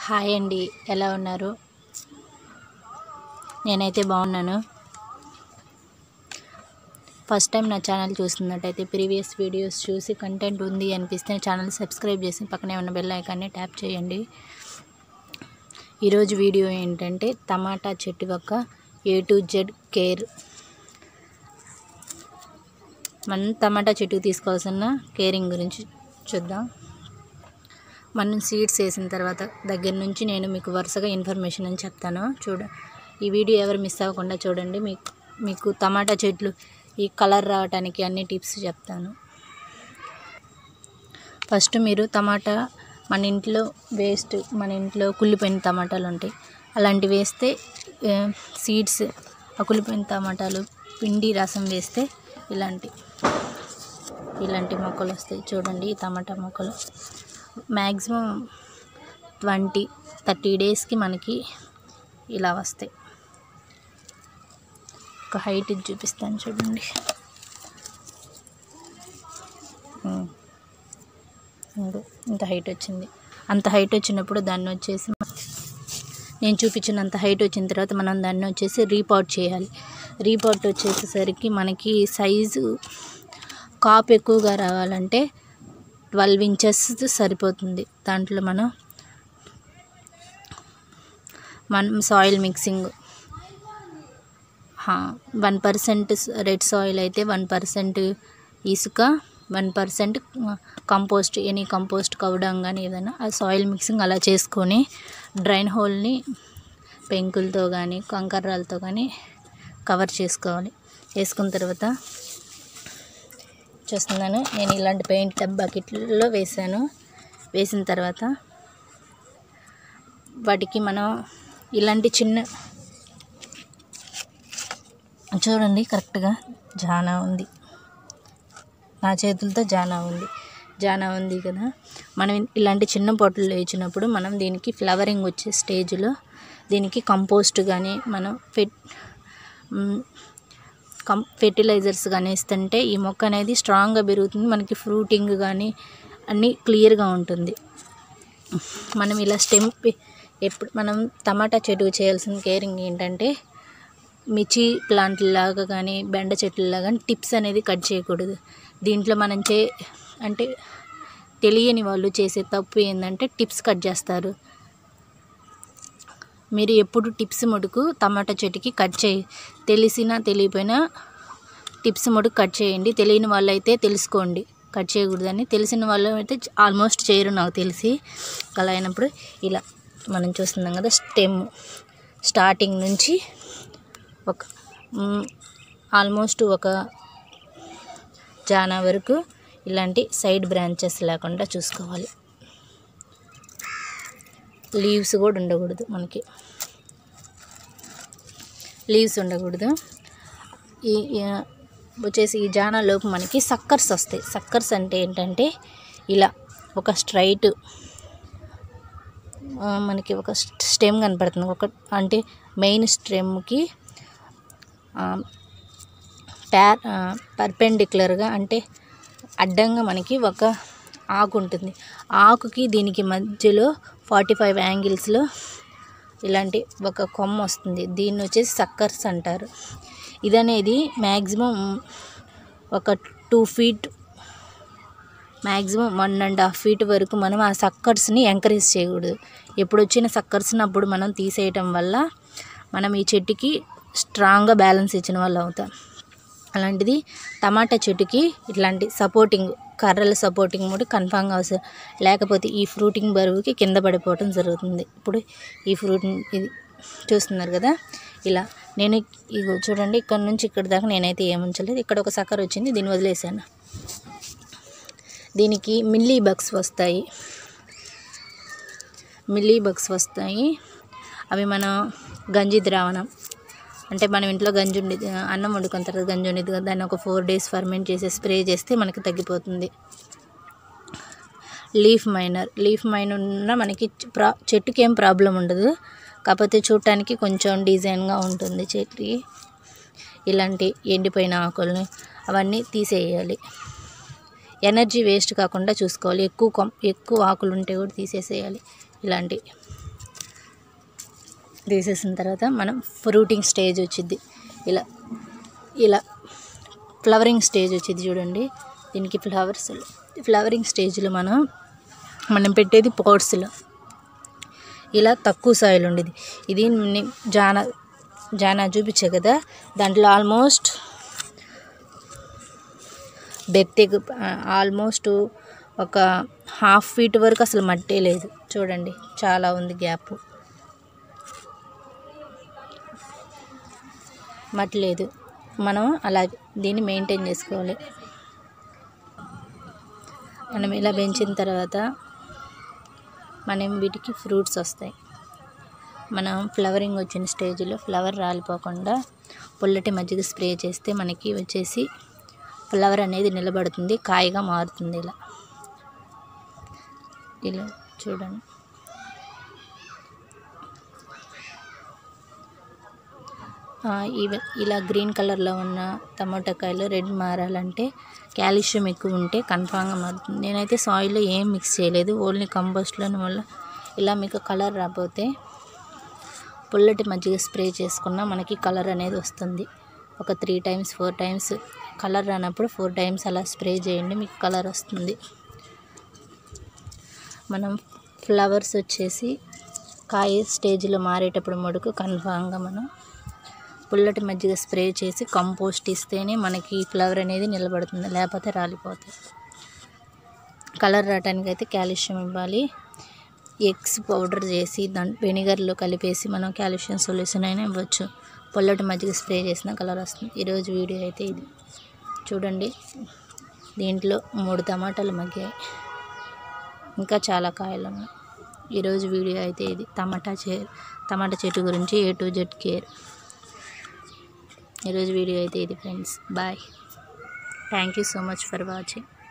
Hi అండి ఎలా ఉన్నారు నేనైతే బాగున్నాను ఫస్ట్ టైం నా ఛానల్ చూస్తున్నట్టయితే ప్రీవియస్ వీడియోస్ చూసి కంటెంట్ ఉంది అనిపిస్తే ఛానల్ సబ్స్క్రైబ్ చేసి పక్కనే ఉన్న బెల్ ఐకాన్ని ట్యాప్ చేయండి ఈరోజు వీడియో ఏంటంటే టమాటా చెట్టు యొక్క ఏ టు జెడ్ కేర్ మనం టమాటా చెట్టుకు తీసుకోవాల్సిన కేరింగ్ గురించి చూద్దాం మనం సీడ్స్ వేసిన తర్వాత దగ్గర నుంచి నేను మీకు వరుసగా ఇన్ఫర్మేషన్ అని చెప్తాను చూడ ఈ వీడియో ఎవరు మిస్ అవ్వకుండా చూడండి మీకు మీకు టమాటా చెట్లు ఈ కలర్ రావడానికి అన్ని టిప్స్ చెప్తాను ఫస్ట్ మీరు టమాటా మన ఇంట్లో వేస్ట్ మన ఇంట్లో కుళ్ళిపోయిన టమాటాలు ఉంటాయి అలాంటివి వేస్తే సీడ్స్ ఆ కుళ్ళిపోయిన టమాటాలు పిండి రసం వేస్తే ఇలాంటి ఇలాంటి మొక్కలు వస్తాయి చూడండి ఈ టమాటా మొక్కలు మ్యాక్సిమం ట్వంటీ థర్టీ డేస్కి మనకి ఇలా వస్తాయి ఒక హైట్ ఇది చూపిస్తాను చూడండి ఉమ్. ఇంగో ఇంత హైట్ వచ్చింది అంత హైట్ వచ్చినప్పుడు దాన్ని వచ్చేసి నేను చూపించినంత హైట్ వచ్చిన తర్వాత మనం దాన్ని వచ్చేసి రీపాట్ చేయాలి రీపాట్ వచ్చేసరికి మనకి సైజు కాపు ఎక్కువగా రావాలంటే ట్వెల్వ్ ఇంచెస్ సరిపోతుంది దాంట్లో మనం మనం soil mixing one percent red soil అయితే వన్ పర్సెంట్ ఇసుక one percent compost any compost కవడం కానీ ఏదైనా ఆ సాయిల్ మిక్సింగ్ అలా చేసుకొని డ్రైన్ హోల్ని పెంకులతో కానీ కంకర్రాలతో కానీ కవర్ చేసుకోవాలి వేసుకున్న తర్వాత చూస్తున్నాను నేను ఇలాంటి పెయింట్ టబ్ బకెట్లో వేసాను వేసిన తర్వాత వాటికి మనం ఇలాంటి చిన్న చూడండి కరెక్ట్గా జానా ఉంది నా చేతులతో జానా ఉంది జానా ఉంది కదా మనం ఇలాంటి చిన్న పొట్టలు వేసినప్పుడు మనం దీనికి ఫ్లవరింగ్ వచ్చే స్టేజ్లో దీనికి కంపోస్ట్ కానీ మనం ఫెట్ కం ఫెర్టిలైజర్స్ కానీ ఇస్తుంటే ఈ మొక్క అనేది స్ట్రాంగ్గా పెరుగుతుంది మనకి ఫ్రూటింగ్ కానీ అన్నీ క్లియర్గా ఉంటుంది మనం ఇలా స్టెమ్ ఎప్పుడు మనం టమాటా చెట్టుకు చేయాల్సిన కేరింగ్ ఏంటంటే మిర్చి ప్లాంట్ లాగా కానీ బెండ చెట్లలాగా కానీ టిప్స్ అనేది కట్ చేయకూడదు దీంట్లో మనం చే అంటే తెలియని వాళ్ళు చేసే తప్పు ఏంటంటే టిప్స్ కట్ చేస్తారు మీరు ఎప్పుడు టిప్స్ మటుకు టమాటా చెట్టుకి కట్ చేయి తెలిసినా తెలియపోయినా టిప్స్ మటుకు కట్ చేయండి తెలియని వాళ్ళైతే తెలుసుకోండి కట్ చేయకూడదని తెలిసిన వాళ్ళు అయితే ఆల్మోస్ట్ చేయరు నాకు తెలిసి అలా అయినప్పుడు ఇలా మనం చూస్తున్నాం కదా స్టెమ్ స్టార్టింగ్ నుంచి ఒక ఆల్మోస్ట్ ఒక జానా వరకు ఇలాంటి సైడ్ బ్రాంచెస్ లేకుండా చూసుకోవాలి లీవ్స్ కూడా ఉండకూడదు మనకి లీవ్స్ ఉండకూడదు ఈ ఈ- వచ్చేసి ఈ జానాలోపు మనకి సక్కర్స్ వస్తాయి సక్కర్స్ అంటే ఏంటంటే ఇలా ఒక స్ట్రైట్ మనకి ఒక స్టెమ్ కనపడుతుంది ఒక అంటే మెయిన్ స్టెమ్కి ప్యార్ పర్పెండిక్యులర్గా అంటే అడ్డంగా మనకి ఒక ఆకు ఉంటుంది ఆకుకి దీనికి మధ్యలో ఫార్టీ ఫైవ్ యాంగిల్స్లో ఇలాంటి ఒక కొమ్మ వస్తుంది దీన్ని వచ్చేసి సక్కర్స్ అంటారు ఇదనేది మ్యాక్సిమం ఒక two feet maximum one and half feet వరకు మనం ఆ సక్కర్స్ని ఎంకరేజ్ చేయకూడదు ఎప్పుడు వచ్చిన సక్కర్స్ని అప్పుడు మనం తీసేయటం వల్ల మనం ఈ చెట్టుకి స్ట్రాంగ్గా బ్యాలెన్స్ ఇచ్చిన వాళ్ళు అవుతాం అలాంటిది టమాటా చెట్టుకి ఇట్లాంటి సపోర్టింగ్ కర్రల సపోర్టింగ్ కూడా కన్ఫామ్గా అవసరం లేకపోతే ఈ ఫ్రూటింగ్ బరువుకి కింద పడిపోవటం జరుగుతుంది ఇప్పుడు ఈ ఫ్రూట్ ఇది చూస్తున్నారు కదా ఇలా నేను ఇగో చూడండి ఇక్కడ నుంచి ఇక్కడ దాకా నేనైతే ఏముంచలేదు ఇక్కడ ఒక సక్కర వచ్చింది దీన్ని వదిలేసాను దీనికి మిల్లీ బగ్స్ వస్తాయి మిల్లీ బగ్స్ వస్తాయి అవి మనం గంజి ద్రావణం అంటే మనం ఇంట్లో గంజి ఉండేది అన్నం వండుకున్న తర్వాత గంజి ఉండేది కదా దాన్ని ఒక ఫోర్ డేస్ ఫర్మెంట్ చేసి స్ప్రే చేస్తే మనకి తగ్గిపోతుంది లీఫ్ మైనర్ లీఫ్ మైనర్ ఉన్న మనకి ప్రా చెట్టుకి ఏం ప్రాబ్లం ఉండదు కాకపోతే చూడటానికి కొంచెం డిజైన్గా ఉంటుంది చెట్టుకి ఇలాంటి ఎండిపోయిన ఆకుల్ని అవన్నీ తీసేయాలి ఎనర్జీ వేస్ట్ కాకుండా చూసుకోవాలి ఎక్కువ కొం ఎక్కువ ఆకులు ఉంటే కూడా తీసేసేయాలి ఇలాంటి తీసేసిన తర్వాత మనం ఫ్రూటింగ్ స్టేజ్ వచ్చింది ఇలా ఇలా ఫ్లవరింగ్ స్టేజ్ వచ్చింది చూడండి దీనికి ఫ్లవర్స్ ఫ్లవరింగ్ స్టేజ్లో మనం మనం పెట్టేది పోట్స్లో ఇలా తక్కువ సాయిల్ ఉండేది ఇది ని- జానా జానా చూపించే కదా దాంట్లో ఆల్మోస్ట్ డెప్త్ ఆల్మోస్ట్ ఒక హాఫ్ ఫీట్ వరకు అసలు మట్టే లేదు చూడండి చాలా ఉంది గ్యాప్ మట్టి లేదు మనం అలా దీన్ని మెయింటైన్ చేసుకోవాలి మనం ఇలా పెంచిన తర్వాత మనం వీటికి ఫ్రూట్స్ వస్తాయి మనం ఫ్లవరింగ్ వచ్చిన స్టేజ్లో ఫ్లవర్ రాలిపోకుండా పుల్లటి మజ్జిగ స్ప్రే చేస్తే మనకి వచ్చేసి ఫ్లవర్ అనేది నిలబడుతుంది కాయగా మారుతుంది ఇలా ఇలా చూడండి ఆ, ఇవి ఇలా గ్రీన్ కలర్లో ఉన్న టమాటా కాయలు రెడ్ మారాలంటే కాల్షియం ఎక్కువ ఉంటే కన్ఫామ్గా మారుతుంది నేనైతే సాయిల్లో ఏం మిక్స్ చేయలేదు ఓన్లీ కంపోస్ట్లోని వల్ల ఇలా మీకు కలర్ రాకపోతే పుల్లటి మజ్జిగ స్ప్రే చేసుకున్న మనకి కలర్ అనేది వస్తుంది ఒక three times four times colour రానప్పుడు ఫోర్ టైమ్స్ అలా స్ప్రే చేయండి మీకు కలర్ వస్తుంది మనం ఫ్లవర్స్ వచ్చేసి కాయ స్టేజ్లో మారేటప్పుడు మడుకు కన్ఫామ్గా మనం పుల్లటి మజ్జిగ స్ప్రే చేసి కంపోస్ట్ ఇస్తేనే మనకి ఫ్లవర్ అనేది నిలబడుతుంది లేకపోతే రాలిపోతాయి కలర్ రావడానికి అయితే కాల్షియం ఇవ్వాలి ఎగ్స్ పౌడర్ చేసి దాని వెనిగర్లో కలిపేసి మనం కాల్షియం సొల్యూషన్ అయినా ఇవ్వచ్చు పుల్లటి మజ్జిగ స్ప్రే చేసిన కలర్ వస్తుంది ఈరోజు వీడియో అయితే ఇది చూడండి దీంట్లో మూడు టమాటాలు మగ్గాయి ఇంకా చాలా కాయలు ఉన్నాయి ఈరోజు వీడియో అయితే ఇది టమాటా చే టమాటా చెట్టు గురించి ఏ టు జెడ్ కేర్ ఈరోజు వీడియో అయితే ఇది friends bye thank you so much for watching